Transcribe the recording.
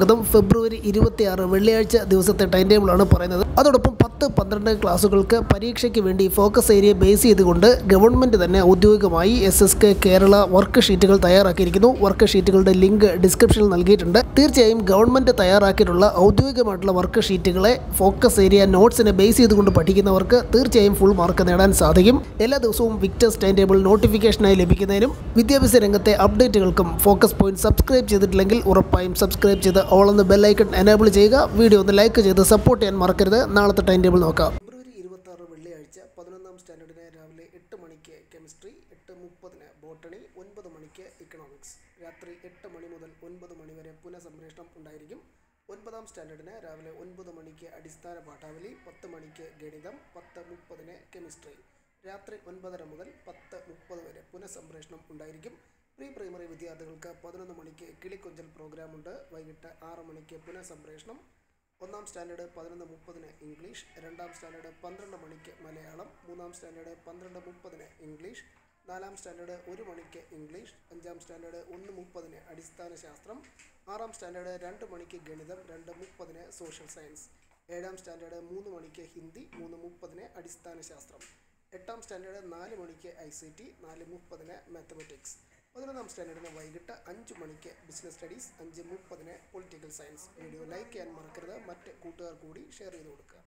സ്വാഗതം ഫെബ്രുവരി ഇരുപത്തിയാറ് വെള്ളിയാഴ്ച ദിവസത്തെ ടൈം ടേബിളാണ് പറയുന്നത് അതോടൊപ്പം പത്ത് പന്ത്രണ്ട് ക്ലാസ്സുകൾക്ക് പരീക്ഷയ്ക്ക് വേണ്ടി ഫോക്കസ് ഏരിയ ബേസ് ചെയ്തുകൊണ്ട് ഗവൺമെൻറ് തന്നെ ഔദ്യോഗികമായി S S K Kerala work ഷീറ്റുകൾ തയ്യാറാക്കിയിരിക്കുന്നു വർക്ക് ഷീറ്റുകളുടെ ലിങ്ക് ഡിസ്ക്രിപ്ഷനിൽ നൽകിയിട്ടുണ്ട് തീർച്ചയായും ഗവൺമെൻറ് തയ്യാറാക്കിയിട്ടുള്ള ഔദ്യോഗികമായിട്ടുള്ള വർക്ക് ഷീറ്റുകളെ ഫോക്കസ് ഏരിയ നോട്ട്സിനെ ബേസ് ചെയ്തുകൊണ്ട് പഠിക്കുന്നവർക്ക് തീർച്ചയായും ഫുൾ മാർക്ക് നേടാൻ സാധിക്കും എല്ലാ ദിവസവും വിക്ടേഴ്സ് ടൈം ടേബിൾ നോട്ടിഫിക്കേഷനായി ലഭിക്കുന്നതിനും വിദ്യാഭ്യാസ രംഗത്തെ അപ്ഡേറ്റുകൾക്കും ഫോക്കസ് പോയിന്റ് സബ്സ്ക്രൈബ് ചെയ്തിട്ടില്ലെങ്കിൽ ഉറപ്പായും സബ്സ്ക്രൈബ് ചെയ്ത് ഓൾ എന്ന ബെല്ലൈക്കൺ എനേബിൾ ചെയ്യുക വീഡിയോ ഒന്ന് ലൈക്ക് ചെയ്ത് സപ്പോർട്ട് ചെയ്യാൻ മറക്കരുത് നാളത്തെ ടൈം ടേബിൾ നോക്കാം ഫെബ്രുവരി ഇരുപത്തി വെള്ളിയാഴ്ച പതിനൊന്നാം സ്റ്റാൻഡേർഡിന് രാവിലെ എട്ട് മണിക്ക് കെമിസ്ട്രി എട്ട് മുപ്പതിന് ബോട്ടണി ഒൻപത് മണിക്ക് ഇക്കണോമിക്സ് രാത്രി എട്ട് മണി മുതൽ ഒൻപത് മണി വരെ പുനഃസംപ്രേഷണം ഉണ്ടായിരിക്കും ഒൻപതാം സ്റ്റാൻഡേർഡിന് രാവിലെ ഒൻപത് മണിക്ക് അടിസ്ഥാന പാഠാവലി പത്ത് മണിക്ക് ഗണിതം പത്ത് മുപ്പതിന് കെമിസ്ട്രി രാത്രി ഒൻപതര മുതൽ പത്ത് മുപ്പത് വരെ പുനഃസംപ്രേഷണം ഉണ്ടായിരിക്കും പ്രീ പ്രൈമറി വിദ്യാർത്ഥികൾക്ക് പതിനൊന്ന് മണിക്ക് കിളിക്കൊഞ്ചൽ പ്രോഗ്രാമുണ്ട് വൈകിട്ട് ആറ് മണിക്ക് പുനഃസംപ്രേഷണം ഒന്നാം സ്റ്റാൻഡേർഡ് പതിനൊന്ന് മുപ്പതിന് ഇംഗ്ലീഷ് രണ്ടാം സ്റ്റാൻഡേർഡ് പന്ത്രണ്ട് മണിക്ക് മലയാളം മൂന്നാം സ്റ്റാൻഡേർഡ് പന്ത്രണ്ട് മുപ്പതിന് ഇംഗ്ലീഷ് നാലാം സ്റ്റാൻഡേർഡ് ഒരു മണിക്ക് ഇംഗ്ലീഷ് അഞ്ചാം സ്റ്റാൻഡേർഡ് ഒന്ന് മുപ്പതിന് അടിസ്ഥാന ശാസ്ത്രം ആറാം സ്റ്റാൻഡേർഡ് രണ്ട് മണിക്ക് ഗണിതം രണ്ട് മുപ്പതിന് സോഷ്യൽ സയൻസ് ഏഴാം സ്റ്റാൻഡേർഡ് മൂന്ന് മണിക്ക് ഹിന്ദി മൂന്ന് മുപ്പതിന് അടിസ്ഥാന ശാസ്ത്രം എട്ടാം സ്റ്റാൻഡേർഡ് നാല് മണിക്ക് ഐ സി ടി നാല് മുപ്പതിന് മാത്തമെറ്റിക്സ് പതിനൊന്നാം സ്റ്റാൻഡേർഡിന് വൈകിട്ട് അഞ്ച് മണിക്ക് ബിസിനസ് സ്റ്റഡീസ് അഞ്ച് മുപ്പതിന് പൊളിറ്റിക്കൽ സയൻസ് വീഡിയോ ലൈക്ക് ചെയ്യാൻ മറക്കരുത് മറ്റ് കൂട്ടുകാർ കൂടി ഷെയർ ചെയ്ത് കൊടുക്കുക